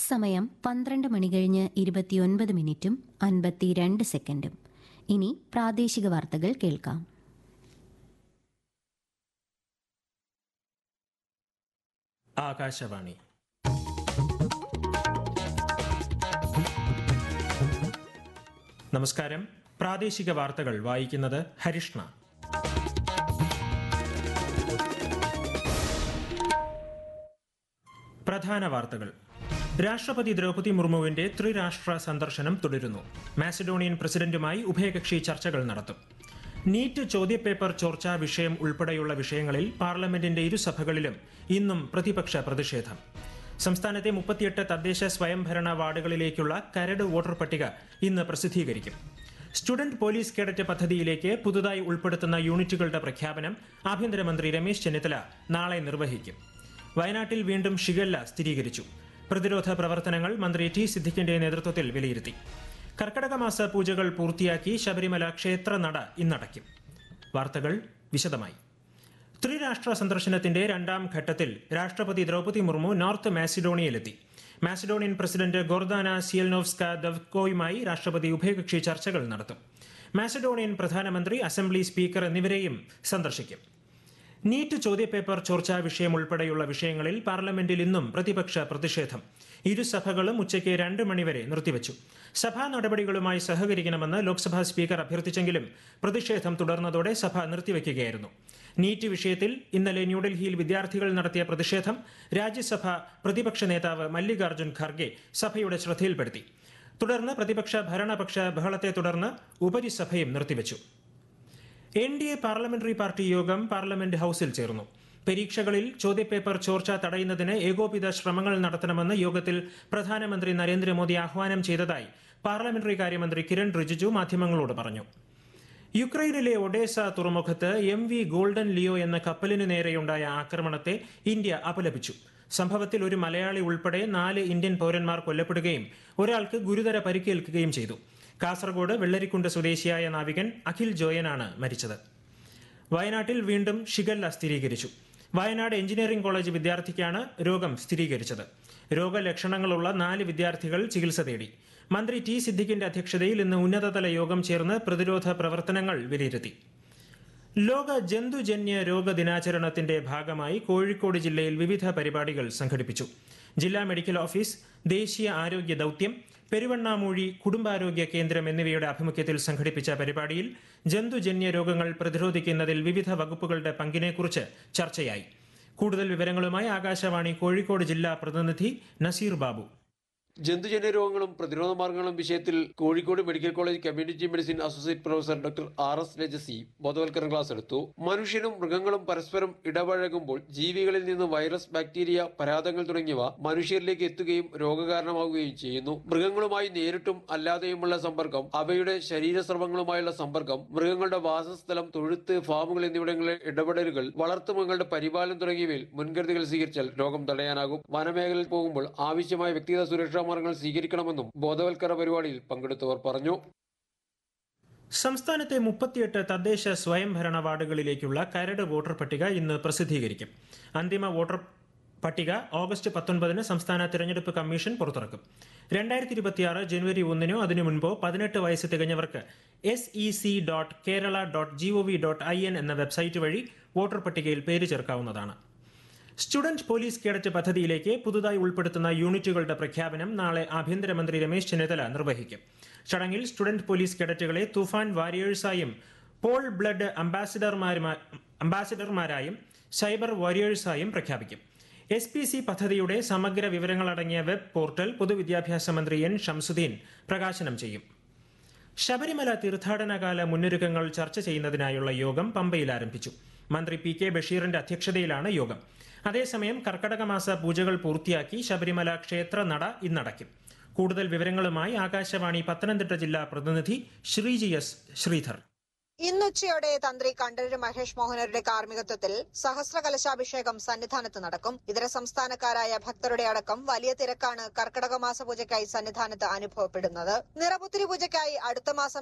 സമയം പന്ത്രണ്ട് മണി കഴിഞ്ഞ് ഇരുപത്തിയൊൻപത് മിനിറ്റും അൻപത്തിരണ്ട് സെക്കൻഡും ഇനി പ്രാദേശിക വാർത്തകൾ കേൾക്കാം ആകാശവാണി നമസ്കാരം പ്രാദേശിക വാർത്തകൾ വായിക്കുന്നത് ഹരിഷ്ണ പ്രധാന വാർത്തകൾ രാഷ്ട്രപതി ദ്രൗപദി മുർമുവിന്റെ ത്രിരാഷ്ട്ര സന്ദർശനം തുടരുന്നു മാസഡോണിയൻ പ്രസിഡന്റുമായി ഉഭയകക്ഷി ചർച്ചകൾ നടത്തും നീറ്റ് ചോദ്യപേപ്പർ ചോർച്ചാ വിഷയം ഉൾപ്പെടെയുള്ള വിഷയങ്ങളിൽ പാർലമെന്റിന്റെ ഇരുസഭകളിലും ഇന്നും പ്രതിപക്ഷ പ്രതിഷേധം സംസ്ഥാനത്തെ മുപ്പത്തിയെട്ട് തദ്ദേശ സ്വയംഭരണ വാർഡുകളിലേക്കുള്ള കരട് വോട്ടർ പട്ടിക ഇന്ന് പ്രസിദ്ധീകരിക്കും സ്റ്റുഡന്റ് പോലീസ് കേഡറ്റ് പദ്ധതിയിലേക്ക് പുതുതായി ഉൾപ്പെടുത്തുന്ന യൂണിറ്റുകളുടെ പ്രഖ്യാപനം ആഭ്യന്തരമന്ത്രി രമേശ് ചെന്നിത്തല നാളെ നിർവഹിക്കും വയനാട്ടിൽ വീണ്ടും ഷിഗല്ല സ്ഥിരീകരിച്ചു പ്രതിരോധ പ്രവർത്തനങ്ങൾ മന്ത്രി ടി സിദ്ദിഖിന്റെ നേതൃത്വത്തിൽ വിലയിരുത്തി കർക്കടക മാസ പൂജകൾ പൂർത്തിയാക്കി ശബരിമല ക്ഷേത്ര നട ഇന്നടയ്ക്കും വാർത്തകൾ വിശദമായി ത്രിരാഷ്ട്ര സന്ദർശനത്തിന്റെ രണ്ടാം ഘട്ടത്തിൽ രാഷ്ട്രപതി ദ്രൗപദി മുർമു നോർത്ത് മാസിഡോണിയയിലെത്തി മാസിഡോണിയൻ പ്രസിഡന്റ് ഗോർദാന സിയൽനോവ്സ്ക ദവ്കോയുമായി രാഷ്ട്രപതി ഉഭയകക്ഷി ചർച്ചകൾ നടത്തും മാസിഡോണിയൻ പ്രധാനമന്ത്രി അസംബ്ലി സ്പീക്കർ എന്നിവരെയും സന്ദർശിക്കും നീറ്റ് ചോദ്യപേപ്പർ ചോർച്ചാ വിഷയം ഉൾപ്പെടെയുള്ള വിഷയങ്ങളിൽ പാർലമെന്റിൽ ഇന്നും പ്രതിപക്ഷ പ്രതിഷേധം ഇരുസഭകളും ഉച്ചയ്ക്ക് രണ്ട് മണിവരെ നിർത്തിവച്ചു സഭാ നടപടികളുമായി സഹകരിക്കണമെന്ന് ലോക്സഭാ സ്പീക്കർ അഭ്യർത്ഥിച്ചെങ്കിലും പ്രതിഷേധം തുടർന്നതോടെ സഭ നിർത്തിവെക്കുകയായിരുന്നു നീറ്റ് വിഷയത്തിൽ ഇന്നലെ ന്യൂഡൽഹിയിൽ വിദ്യാർത്ഥികൾ നടത്തിയ പ്രതിഷേധം രാജ്യസഭ പ്രതിപക്ഷ നേതാവ് മല്ലികാർജ്ജുൻ ഖർഗെ സഭയുടെ ശ്രദ്ധയിൽപ്പെടുത്തി തുടർന്ന് പ്രതിപക്ഷ ഭരണപക്ഷ ബഹളത്തെ തുടർന്ന് ഉപരിസഭയും നിർത്തിവച്ചു N D A parliamentary party യോഗം പാർലമെന്റ് ഹൌസിൽ ചേർന്നു പരീക്ഷകളിൽ ചോദ്യപേപ്പർ ചോർച്ച തടയുന്നതിന് ഏകോപിത ശ്രമങ്ങൾ നടത്തണമെന്ന് യോഗത്തിൽ പ്രധാനമന്ത്രി നരേന്ദ്രമോദി ആഹ്വാനം ചെയ്തതായി പാർലമെന്ററി കാര്യമന്ത്രി കിരൺ റിജിജു മാധ്യമങ്ങളോട് പറഞ്ഞു യുക്രൈനിലെ ഒഡേസ തുറമുഖത്ത് എം വി ഗോൾഡൻ ലിയോ എന്ന കപ്പലിനു നേരെയുണ്ടായ ആക്രമണത്തെ ഇന്ത്യ അപലപിച്ചു സംഭവത്തിൽ ഒരു മലയാളി ഉൾപ്പെടെ നാല് ഇന്ത്യൻ പൗരന്മാർ കൊല്ലപ്പെടുകയും ഒരാൾക്ക് ഗുരുതര പരിക്കേൽക്കുകയും ചെയ്തു കാസർഗോഡ് വെള്ളരിക്കുണ്ട് സ്വദേശിയായ നാവികൻ അഖിൽ ജോയനാണ് മരിച്ചത് വയനാട്ടിൽ വീണ്ടും ഷിഗല്ല സ്ഥിരീകരിച്ചു വയനാട് എഞ്ചിനീയറിംഗ് കോളേജ് വിദ്യാർത്ഥിക്കാണ് രോഗം സ്ഥിരീകരിച്ചത് രോഗലക്ഷണങ്ങളുള്ള നാല് വിദ്യാർത്ഥികൾ ചികിത്സ തേടി മന്ത്രി ടി സിദ്ദിഖിന്റെ അധ്യക്ഷതയിൽ ഇന്ന് ഉന്നതതല യോഗം ചേർന്ന് പ്രതിരോധ പ്രവർത്തനങ്ങൾ വിലയിരുത്തി ലോക ജന്തുജന്യ രോഗ ദിനാചരണത്തിന്റെ ഭാഗമായി കോഴിക്കോട് ജില്ലയിൽ വിവിധ പരിപാടികൾ സംഘടിപ്പിച്ചു ജില്ലാ മെഡിക്കൽ ഓഫീസ് ദേശീയ ആരോഗ്യ ദൌത്യം പെരുവണ്ണാമൂഴി കുടുംബാരോഗ്യ കേന്ദ്രം എന്നിവയുടെ ആഭിമുഖ്യത്തിൽ സംഘടിപ്പിച്ച പരിപാടിയിൽ ജന്തുജന്യ രോഗങ്ങൾ പ്രതിരോധിക്കുന്നതിൽ വിവിധ വകുപ്പുകളുടെ പങ്കിനെക്കുറിച്ച് ചർച്ചയായി കൂടുതൽ വിവരങ്ങളുമായി ആകാശവാണി കോഴിക്കോട് ജില്ലാ പ്രതിനിധി നസീർ ബാബു ജന്തുജന്യ രോഗങ്ങളും പ്രതിരോധ മാർഗങ്ങളും വിഷയത്തിൽ Kozhikode medical college community medicine associate professor doctor R S Rajasi ബോധവൽക്കരണ ക്ലാസ് എടുത്തു മനുഷ്യനും മൃഗങ്ങളും പരസ്പരം ഇടപഴകുമ്പോൾ ജീവികളിൽ നിന്ന് വൈറസ് ബാക്ടീരിയ പരാതങ്ങൾ തുടങ്ങിയവ മനുഷ്യരിലേക്ക് എത്തുകയും രോഗകാരണമാവുകയും ചെയ്യുന്നു മൃഗങ്ങളുമായി നേരിട്ടും അല്ലാതെയുമുള്ള സമ്പർക്കം അവയുടെ ശരീരസ്രവങ്ങളുമായുള്ള സമ്പർക്കം മൃഗങ്ങളുടെ വാസസ്ഥലം തൊഴുത്ത് ഫാമുകൾ എന്നിവിടങ്ങളിലെ ഇടപെടലുകൾ വളർത്തുമൃഗങ്ങളുടെ പരിപാലനം തുടങ്ങിയവയിൽ മുൻകരുതലുകൾ സ്വീകരിച്ചാൽ രോഗം തടയാനാകും വനമേഖലയിൽ പോകുമ്പോൾ ആവശ്യമായ വ്യക്തിഗത സുരക്ഷാ മാർഗങ്ങൾ സ്വീകരിക്കണമെന്നും ബോധവൽക്കരണ പരിപാടിയിൽ പങ്കെടുത്തവർ പറഞ്ഞു സംസ്ഥാനത്തെ മുപ്പത്തിയെട്ട് തദ്ദേശ സ്വയംഭരണ വാർഡുകളിലേക്കുള്ള കരട് വോട്ടർ പട്ടിക ഇന്ന് പ്രസിദ്ധീകരിക്കും അന്തിമ വോട്ടർ പട്ടിക ഓഗസ്റ്റ് പത്തൊൻപതിന് സംസ്ഥാന തിരഞ്ഞെടുപ്പ് കമ്മീഷൻ പുറത്തിറക്കും രണ്ടായിരത്തി ഇരുപത്തിയാറ് ജനുവരി ഒന്നിനോ അതിനു മുൻപോ പതിനെട്ട് വയസ്സ് തികഞ്ഞവർക്ക് S E C dot Kerala dot G O V dot I N എന്ന വെബ്സൈറ്റ് വഴി വോട്ടർ പട്ടികയിൽ പേര് ചേർക്കാവുന്നതാണ് സ്റ്റുഡന്റ് പോലീസ് കേഡറ്റ് പദ്ധതിയിലേക്ക് പുതുതായി ഉൾപ്പെടുത്തുന്ന യൂണിറ്റുകളുടെ പ്രഖ്യാപനം നാളെ ആഭ്യന്തരമന്ത്രി രമേശ് ചെന്നിത്തല നിർവഹിക്കും ചടങ്ങിൽ സ്റ്റുഡന്റ് പോലീസ് കേഡറ്റുകളെ തുഫാൻ വാരിയേഴ്സായും പോൾ ബ്ലഡ് അംബാസിഡർമാരുമാ- അംബാസിഡർമാരായും സൈബർ വാരിയേഴ്സായും പ്രഖ്യാപിക്കും എസ് പി സി പദ്ധതിയുടെ സമഗ്ര വിവരങ്ങളടങ്ങിയ വെബ് പോർട്ടൽ പൊതുവിദ്യാഭ്യാസ മന്ത്രി എൻ ഷംസുദ്ദീൻ പ്രകാശനം ചെയ്യും ശബരിമല തീർത്ഥാടനകാല മുന്നൊരുക്കങ്ങൾ ചർച്ച ചെയ്യുന്നതിനായുള്ള യോഗം പമ്പയിൽ ആരംഭിച്ചു മന്ത്രി പി കെ ബഷീറിന്റെ അധ്യക്ഷതയിലാണ് യോഗം അതേസമയം കർക്കടക മാസ പൂജകൾ പൂർത്തിയാക്കി ശബരിമല ക്ഷേത്ര നട ഇന്നടയ്ക്കും കൂടുതൽ വിവരങ്ങളുമായി ആകാശവാണി പത്തനംതിട്ട ജില്ലാ പ്രതിനിധി ശ്രീജി എസ് ശ്രീധർ ഇന്നുച്ചയോടെ തന്ത്രി കണ്ഠരര് മഹേഷ് മോഹനരുടെ കാർമ്മികത്വത്തിൽ സഹസ്ര കലശാഭിഷേകം സന്നിധാനത്ത് നടക്കും ഇതര സംസ്ഥാനക്കാരായ ഭക്തരുടെ അടക്കം വലിയ തിരക്കാണ് കർക്കടക മാസ പൂജയ്ക്കായി സന്നിധാനത്ത് അനുഭവപ്പെടുന്നത് നിറപുത്തിരി പൂജയ്ക്കായി അടുത്ത മാസം